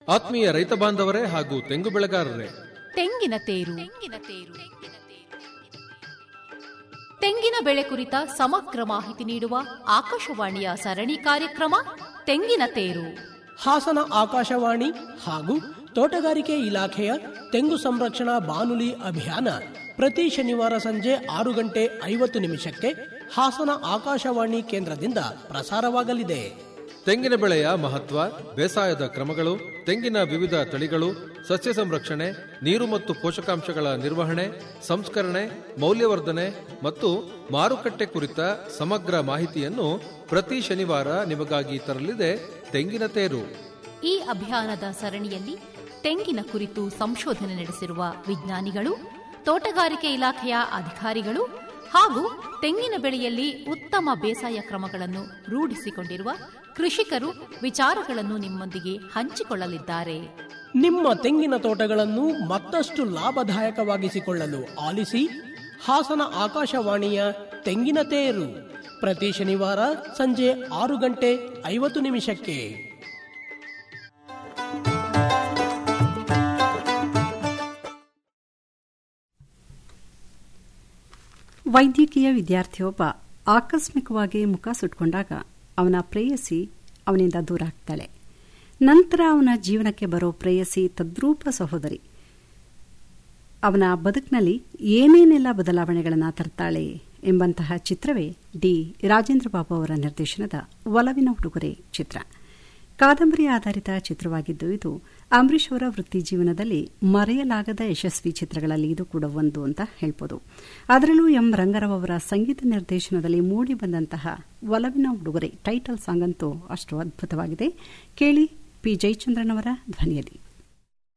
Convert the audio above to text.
ಆತ್ಮೀಯ ರೈತ ಬಾಂಧವರೇ ಹಾಗೂ ತೆಂಗು ಬೆಳೆಗಾರರೇ ತೆಂಗಿನ ತೇರು ತೆಂಗಿನ ಬೆಳೆ ಕುರಿತ ಸಮಗ್ರ ಮಾಹಿತಿ ನೀಡುವ ಆಕಾಶವಾಣಿಯ ಸರಣಿ ಕಾರ್ಯಕ್ರಮ ತೆಂಗಿನ ತೇರು ಹಾಸನ ಆಕಾಶವಾಣಿ ಹಾಗೂ ತೋಟಗಾರಿಕೆ ಇಲಾಖೆಯ ತೆಂಗು ಸಂರಕ್ಷಣಾ ಬಾನುಲಿ ಅಭಿಯಾನ ಪ್ರತಿ ಶನಿವಾರ ಸಂಜೆ ಆರು ಗಂಟೆ ಐವತ್ತು ನಿಮಿಷಕ್ಕೆ ಹಾಸನ ಆಕಾಶವಾಣಿ ಕೇಂದ್ರದಿಂದ ಪ್ರಸಾರವಾಗಲಿದೆ ತೆಂಗಿನ ಬೆಳೆಯ ಮಹತ್ವ ಬೇಸಾಯದ ಕ್ರಮಗಳು ತೆಂಗಿನ ವಿವಿಧ ತಳಿಗಳು ಸಸ್ಯ ಸಂರಕ್ಷಣೆ ನೀರು ಮತ್ತು ಪೋಷಕಾಂಶಗಳ ನಿರ್ವಹಣೆ ಸಂಸ್ಕರಣೆ ಮೌಲ್ಯವರ್ಧನೆ ಮತ್ತು ಮಾರುಕಟ್ಟೆ ಕುರಿತ ಸಮಗ್ರ ಮಾಹಿತಿಯನ್ನು ಪ್ರತಿ ಶನಿವಾರ ನಿಮಗಾಗಿ ತರಲಿದೆ ತೆಂಗಿನ ತೇರು ಈ ಅಭಿಯಾನದ ಸರಣಿಯಲ್ಲಿ ತೆಂಗಿನ ಕುರಿತು ಸಂಶೋಧನೆ ನಡೆಸಿರುವ ವಿಜ್ಞಾನಿಗಳು ತೋಟಗಾರಿಕೆ ಇಲಾಖೆಯ ಅಧಿಕಾರಿಗಳು ಹಾಗೂ ತೆಂಗಿನ ಬೆಳೆಯಲ್ಲಿ ಉತ್ತಮ ಬೇಸಾಯ ಕ್ರಮಗಳನ್ನು ರೂಢಿಸಿಕೊಂಡಿರುವ ಕೃಷಿಕರು ವಿಚಾರಗಳನ್ನು ನಿಮ್ಮೊಂದಿಗೆ ಹಂಚಿಕೊಳ್ಳಲಿದ್ದಾರೆ ನಿಮ್ಮ ತೆಂಗಿನ ತೋಟಗಳನ್ನು ಮತ್ತಷ್ಟು ಲಾಭದಾಯಕವಾಗಿಸಿಕೊಳ್ಳಲು ಆಲಿಸಿ ಹಾಸನ ಆಕಾಶವಾಣಿಯ ತೆಂಗಿನ ತೇರು ಪ್ರತಿ ಶನಿವಾರ ಸಂಜೆ ಆರು ಗಂಟೆ ಐವತ್ತು ನಿಮಿಷಕ್ಕೆ ವೈದ್ಯಕೀಯ ವಿದ್ಯಾರ್ಥಿಯೊಬ್ಬ ಆಕಸ್ಮಿಕವಾಗಿ ಮುಖ ಸುಟ್ಕೊಂಡಾಗ ಅವನ ಪ್ರೇಯಸಿ ಅವನಿಂದ ದೂರ ಆಗ್ತಾಳೆ ನಂತರ ಅವನ ಜೀವನಕ್ಕೆ ಬರೋ ಪ್ರೇಯಸಿ ತದ್ರೂಪ ಸಹೋದರಿ ಅವನ ಬದುಕಿನಲ್ಲಿ ಏನೇನೆಲ್ಲ ಬದಲಾವಣೆಗಳನ್ನು ತರ್ತಾಳೆ ಎಂಬಂತಹ ಚಿತ್ರವೇ ಡಿ ರಾಜೇಂದ್ರ ಬಾಬು ಅವರ ನಿರ್ದೇಶನದ ಒಲವಿನ ಉಡುಗೊರೆ ಚಿತ್ರ ಕಾದಂಬರಿ ಆಧಾರಿತ ಚಿತ್ರವಾಗಿದ್ದು ಇದು ಅಂಬರೀಷ್ ಅವರ ವೃತ್ತಿ ಜೀವನದಲ್ಲಿ ಮರೆಯಲಾಗದ ಯಶಸ್ವಿ ಚಿತ್ರಗಳಲ್ಲಿ ಇದು ಕೂಡ ಒಂದು ಅಂತ ಹೇಳ್ಬೋದು ಅದರಲ್ಲೂ ಎಂ ರಂಗರಾವ್ ಅವರ ಸಂಗೀತ ನಿರ್ದೇಶನದಲ್ಲಿ ಮೂಡಿ ಬಂದಂತಹ ಒಲವಿನ ಉಡುಗೊರೆ ಟೈಟಲ್ ಸಾಂಗ್ ಅಂತೂ ಅಷ್ಟು ಅದ್ಭುತವಾಗಿದೆ ಕೇಳಿ ಪಿ ಜಯಚಂದ್ರನ್ ಅವರ ಧ್ವನಿಯಲ್ಲಿ